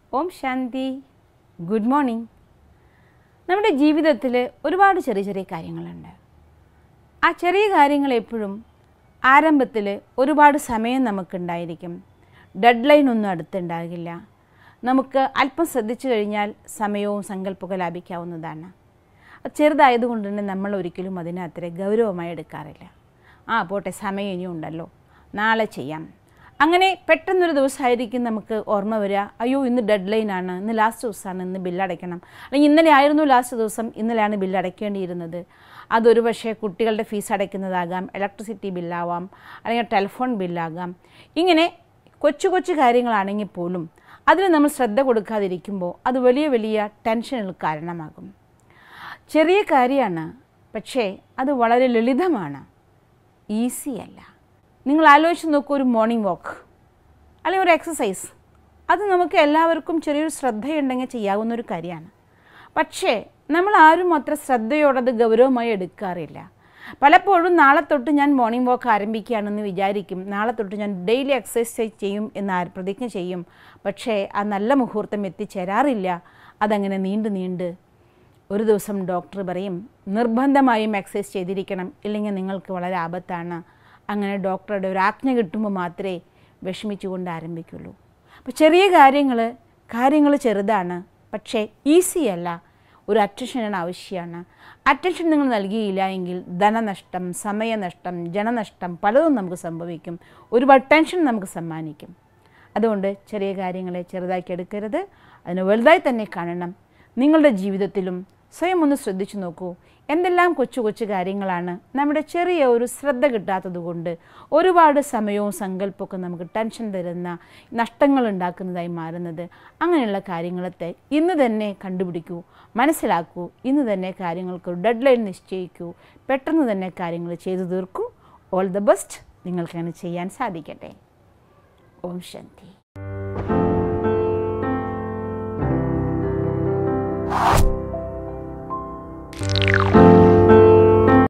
ഓം ശാന്തി good morning നമ്മുടെ ജീവിതത്തിൽ ഒരുപാട് ചെറിയ ചെറിയ കാര്യങ്ങളുണ്ട് ആ ചെറിയ കാര്യങ്ങൾ എപ്പോഴും ആരംഭത്തിൽ ഒരുപാട് സമയം നമുക്കുണ്ടായിരിക്കും ഡെഡ് ലൈൻ ഒന്നും അടുത്തുണ്ടാകില്ല നമുക്ക് അല്പം ശ്രദ്ധിച്ചു കഴിഞ്ഞാൽ സമയവും സങ്കല്പമൊക്കെ ലാഭിക്കാവുന്നതാണ് അത് ചെറുതായതുകൊണ്ട് തന്നെ നമ്മൾ ഒരിക്കലും അതിനെ അത്ര ഗൗരവമായി എടുക്കാറില്ല ആ പോട്ടെ സമയം ഇനിയും ഉണ്ടല്ലോ നാളെ ചെയ്യാം അങ്ങനെ പെട്ടെന്നൊരു ദിവസമായിരിക്കും നമുക്ക് ഓർമ്മ വരിക അയ്യോ ഇന്ന് ഡെഡ് ലൈൻ ആണ് ഇന്ന് ലാസ്റ്റ് ദിവസമാണ് ഇന്ന് ബില്ലടയ്ക്കണം അല്ലെങ്കിൽ ഇന്നലെ ആയിരുന്നു ലാസ്റ്റ് ദിവസം ഇന്നലെയാണ് ബില്ല് അടയ്ക്കേണ്ടിയിരുന്നത് അതൊരു പക്ഷേ കുട്ടികളുടെ ഫീസ് അടയ്ക്കുന്നതാകാം ഇലക്ട്രിസിറ്റി ബില്ലാവാം അല്ലെങ്കിൽ ടെലിഫോൺ ബില്ലാകാം ഇങ്ങനെ കൊച്ചു കൊച്ചു കാര്യങ്ങളാണെങ്കിൽ പോലും അതിന് നമ്മൾ ശ്രദ്ധ കൊടുക്കാതിരിക്കുമ്പോൾ അത് വലിയ വലിയ ടെൻഷനുകൾ കാരണമാകും ചെറിയ കാര്യമാണ് പക്ഷേ അത് വളരെ ലളിതമാണ് ഈസി അല്ല നിങ്ങൾ ആലോചിച്ച് നോക്കൂ ഒരു മോർണിംഗ് വാക്ക് അല്ലെങ്കിൽ ഒരു എക്സസൈസ് അത് നമുക്ക് എല്ലാവർക്കും ചെറിയൊരു ശ്രദ്ധയുണ്ടെങ്കിൽ ചെയ്യാവുന്ന ഒരു കാര്യമാണ് പക്ഷേ നമ്മൾ ആരും അത്ര ശ്രദ്ധയോടത് ഗൗരവമായി എടുക്കാറില്ല പലപ്പോഴും നാളെ തൊട്ട് ഞാൻ മോർണിംഗ് വാക്ക് ആരംഭിക്കുകയാണെന്ന് വിചാരിക്കും നാളെ തൊട്ട് ഞാൻ ഡെയിലി എക്സസൈസ് ചെയ്യും എന്ന് ആ പ്രതിജ്ഞ ചെയ്യും പക്ഷേ ആ നല്ല മുഹൂർത്തം എത്തിച്ചേരാറില്ല അതങ്ങനെ നീണ്ട് നീണ്ട് ഒരു ദിവസം ഡോക്ടർ പറയും നിർബന്ധമായും എക്സസൈസ് ചെയ്തിരിക്കണം ഇല്ലെങ്കിൽ നിങ്ങൾക്ക് വളരെ ആപത്താണ് അങ്ങനെ ഡോക്ടറുടെ ഒരു ആജ്ഞ കിട്ടുമ്പോൾ മാത്രമേ വിഷമിച്ചുകൊണ്ട് ആരംഭിക്കുള്ളൂ അപ്പോൾ ചെറിയ കാര്യങ്ങൾ കാര്യങ്ങൾ ചെറുതാണ് പക്ഷേ ഈസി അല്ല ഒരു അറ്റൻഷൻ ആവശ്യമാണ് അറ്റൻഷൻ നിങ്ങൾ നൽകിയില്ല എങ്കിൽ ധനനഷ്ടം സമയനഷ്ടം ജനനഷ്ടം പലതും നമുക്ക് സംഭവിക്കും ഒരുപാട് ടെൻഷൻ നമുക്ക് സമ്മാനിക്കും അതുകൊണ്ട് ചെറിയ കാര്യങ്ങളെ ചെറുതാക്കി എടുക്കരുത് അതിന് വലുതായി തന്നെ കാണണം നിങ്ങളുടെ ജീവിതത്തിലും സ്വയം ഒന്ന് ശ്രദ്ധിച്ചു നോക്കൂ എന്തെല്ലാം കൊച്ചു കൊച്ചു കാര്യങ്ങളാണ് നമ്മുടെ ചെറിയ ഒരു ശ്രദ്ധ കിട്ടാത്തത് കൊണ്ട് ഒരുപാട് സമയവും സങ്കല്പമൊക്കെ നമുക്ക് ടെൻഷൻ തരുന്ന നഷ്ടങ്ങൾ ഉണ്ടാക്കുന്നതായി മാറുന്നത് അങ്ങനെയുള്ള കാര്യങ്ങളത്തെ ഇന്ന് തന്നെ കണ്ടുപിടിക്കൂ മനസ്സിലാക്കൂ ഇന്ന് തന്നെ കാര്യങ്ങൾക്ക് ഒരു ഡെഡ് ലൈൻ നിശ്ചയിക്കൂ പെട്ടെന്ന് തന്നെ കാര്യങ്ങൾ ചെയ്തു തീർക്കൂ ഓൾ ദ ബെസ്റ്റ് നിങ്ങൾക്കങ്ങനെ ചെയ്യാൻ സാധിക്കട്ടെ ഓം ശാന്തി